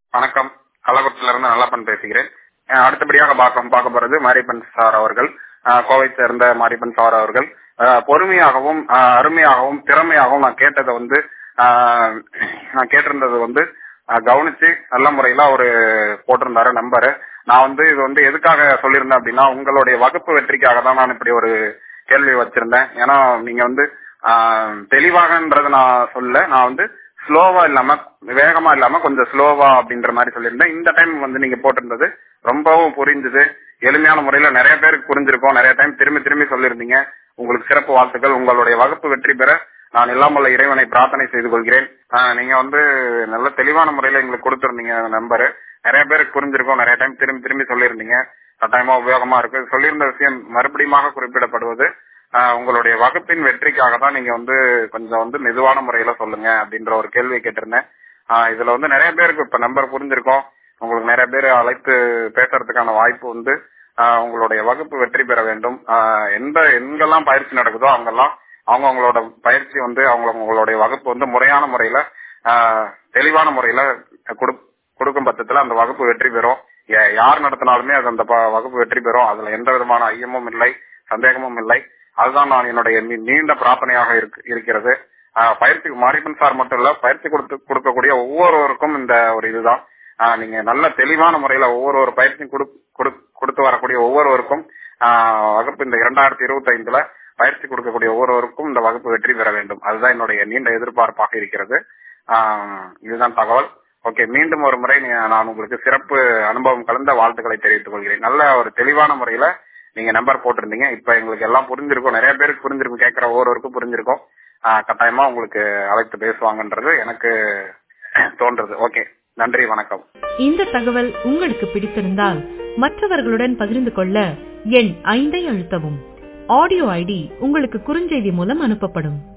வணக்கம் கள்ளக்குறிச்சியில இருந்து நல்லப்பன் பேசுகிறேன் அஹ் அடுத்தபடியாக பார்க்க பார்க்க போறது மாரியப்பன் சார் அவர்கள் அஹ் கோவை சேர்ந்த மாரியப்பன் சார் அவர்கள் அஹ் பொறுமையாகவும் அஹ் அருமையாகவும் திறமையாகவும் நான் கேட்டதை வந்து அஹ் நான் கேட்டிருந்தது வந்து அஹ் கவனிச்சு நல்ல முறையில அவரு போட்டிருந்தாரு நம்பரு நான் வந்து இது வந்து எதுக்காக சொல்லியிருந்தேன் அப்படின்னா உங்களுடைய வகுப்பு வெற்றிக்காக தான் நான் இப்படி ஒரு கேள்வி வச்சிருந்தேன் ஏன்னா நீங்க வந்து ஆஹ் தெளிவாகன்றது நான் சொல்ல நான் வந்து ஸ்லோவா இல்லாம வேகமா இல்லாம கொஞ்சம் ஸ்லோவா அப்படின்ற மாதிரி சொல்லியிருந்தேன் இந்த டைம் வந்து நீங்க போட்டிருந்தது ரொம்பவும் புரிஞ்சுது எளிமையான முறையில நிறைய பேருக்கு புரிஞ்சிருக்கும் நிறைய டைம் திரும்பி திரும்பி சொல்லியிருந்தீங்க உங்களுக்கு சிறப்பு வாழ்த்துக்கள் உங்களுடைய வகுப்பு வெற்றி பெற நான் இல்லாமல்ல இறைவனை பிரார்த்தனை செய்து கொள்கிறேன் ஆஹ் நீங்க வந்து நல்ல தெளிவான முறையில எங்களுக்கு கொடுத்திருந்தீங்க நம்பரு நிறைய பேருக்கு புரிஞ்சிருக்கும் நிறைய டைம் திரும்பி திரும்பி சொல்லியிருந்தீங்க கட்டாயமா உபயோகமா இருக்கு சொல்லியிருந்த விஷயம் மறுபடியும் குறிப்பிடப்படுவது ஆஹ் உங்களுடைய வகுப்பின் வெற்றிக்காக தான் நீங்க வந்து கொஞ்சம் வந்து மெதுவான முறையில சொல்லுங்க அப்படின்ற ஒரு கேள்வியை கேட்டிருந்தேன் ஆஹ் இதுல வந்து நிறைய பேருக்கு இப்ப நம்பர் புரிஞ்சிருக்கோம் உங்களுக்கு நிறைய பேர் அழைத்து பேசுறதுக்கான வாய்ப்பு வந்து ஆஹ் உங்களுடைய வகுப்பு வெற்றி பெற வேண்டும் ஆஹ் எந்த எங்கெல்லாம் பயிற்சி நடக்குதோ அங்கெல்லாம் அவங்க அவங்களோட பயிற்சி வந்து அவங்க உங்களுடைய வகுப்பு வந்து முறையான முறையில ஆஹ் தெளிவான முறையில கொடு- கொடுக்கும் பட்சத்துல அந்த வகுப்பு வெற்றி பெறும் யா- யார் நடத்தினாலுமே அது அந்த ப- வகுப்பு வெற்றி பெறும் அதுல எந்த விதமான ஐயமும் இல்லை சந்தேகமும் இல்லை அதுதான் நான் என்னுடைய நீ- நீண்ட பிரார்த்தனையாக இருக்கு- இருக்கிறது ஆஹ் பயிற்சி மாரிப்பன் சார் மட்டும் இல்ல பயிற்சி கொடுத்து கொடுக்கக்கூடிய ஒவ்வொருவருக்கும் இந்த ஒரு இதுதான் ஆஹ் நீங்க நல்ல தெளிவான முறையில ஒவ்வொரு ஒரு பயிற்சியும் கொடு- கொடு- கொடுத்து வரக்கூடிய ஒவ்வொருவருக்கும் ஆஹ் வகுப்பு இந்த இரண்டாயிரத்தி இருபத்தி ஐந்துல பயிற்சி கொடுக்கக்கூடிய ஒவ்வொருவருக்கும் இந்த வகுப்பு வெற்றி பெற வேண்டும் அதுதான் என்னுடைய நீண்ட எதிர்பார்ப்பாக இருக்கிறது ஆஹ் இதுதான் தகவல் ஓகே மீண்டும் ஒரு முறை நீ- நான் உங்களுக்கு சிறப்பு அனுபவம் கலந்த வாழ்த்துக்களை தெரிவித்துக் கொள்கிறேன் நல்ல ஒரு தெளிவான முறையில நீங்க நம்பர் போட்டிருந்தீங்க இப்ப எங்களுக்கு எல்லாம் புரிஞ்சிருக்கும் நிறைய பேருக்கு புரிஞ்சிருக்கும் கேட்கிற ஒவ்வொருவருக்கும் புரிஞ்சிருக்கும் ஆஹ் கட்டாயமா உங்களுக்கு அழைத்து பேசுவாங்கன்றது எனக்கு தோன்றது ஓகே நன்றி வணக்கம் இந்த தகவல் உங்களுக்கு பிடித்திருந்தால் மற்றவர்களுடன் பகிர்ந்து கொள்ள எண் ஐந்தை அழுத்தவும் ஆடியோ ஐடி உங்களுக்கு குறுஞ்செய்தி மூலம் அனுப்பப்படும்